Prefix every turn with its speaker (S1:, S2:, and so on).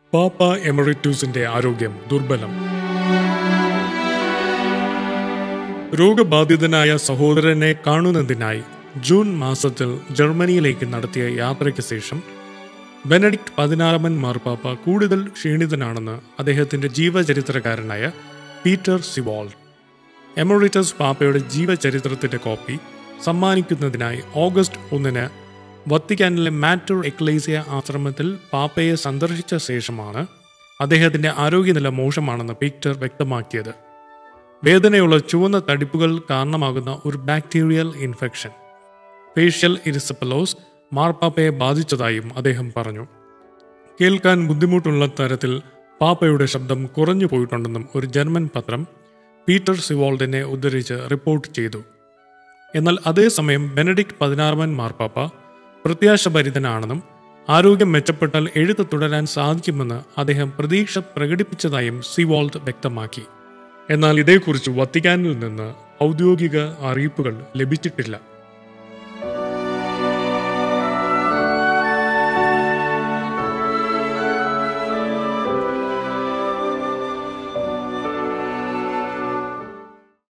S1: പാപ്പ എമറിറ്റൂസിന്റെ ആരോഗ്യം ദുർബലം രോഗബാധിതനായ സഹോദരനെ കാണുന്നതിനായി ജൂൺ മാസത്തിൽ ജർമ്മനിയിലേക്ക് നടത്തിയ യാത്രയ്ക്ക് ശേഷം ബെനഡിക്ട് പതിനാറാമൻ മാർപ്പാപ്പ കൂടുതൽ ക്ഷീണിതനാണെന്ന് അദ്ദേഹത്തിന്റെ ജീവചരിത്രകാരനായ പീറ്റർ സിവോൾഡ് എമറിറ്റസ് പാപ്പയുടെ ജീവചരിത്രത്തിന്റെ കോപ്പി സമ്മാനിക്കുന്നതിനായി ഓഗസ്റ്റ് ഒന്നിന് വത്തിക്കാനിലെ മാറ്റർ എക്ലേസിയ ആശ്രമത്തിൽ പാപ്പയെ സന്ദർശിച്ച ശേഷമാണ് അദ്ദേഹത്തിന്റെ ആരോഗ്യനില മോശമാണെന്ന് പീറ്റർ വ്യക്തമാക്കിയത് വേദനയുള്ള ചുവന്ന തടിപ്പുകൾ കാരണമാകുന്ന ഒരു ബാക്ടീരിയൽ ഇൻഫെക്ഷൻ ഫേഷ്യൽ ഇരിസപ്പലോസ് മാർപ്പാപ്പയെ ബാധിച്ചതായും അദ്ദേഹം പറഞ്ഞു കേൾക്കാൻ ബുദ്ധിമുട്ടുള്ള തരത്തിൽ പാപ്പയുടെ ശബ്ദം കുറഞ്ഞു പോയിട്ടുണ്ടെന്നും ഒരു ജർമ്മൻ പത്രം പീറ്റർ സിവോൾഡിനെ ഉദ്ധരിച്ച് റിപ്പോർട്ട് ചെയ്തു എന്നാൽ അതേസമയം ബെനഡിക്ട് പതിനാറാമൻ മാർപ്പാപ്പ പ്രത്യാശഭരിതനാണെന്നും ആരോഗ്യം മെച്ചപ്പെട്ടാൽ എഴുത്ത് തുടരാൻ സാധിക്കുമെന്ന് അദ്ദേഹം പ്രതീക്ഷ പ്രകടിപ്പിച്ചതായും സിവോൾഡ് വ്യക്തമാക്കി എന്നാൽ ഇതേക്കുറിച്ച് വത്തിക്കാനിൽ നിന്ന് ഔദ്യോഗിക അറിയിപ്പുകൾ ലഭിച്ചിട്ടില്ല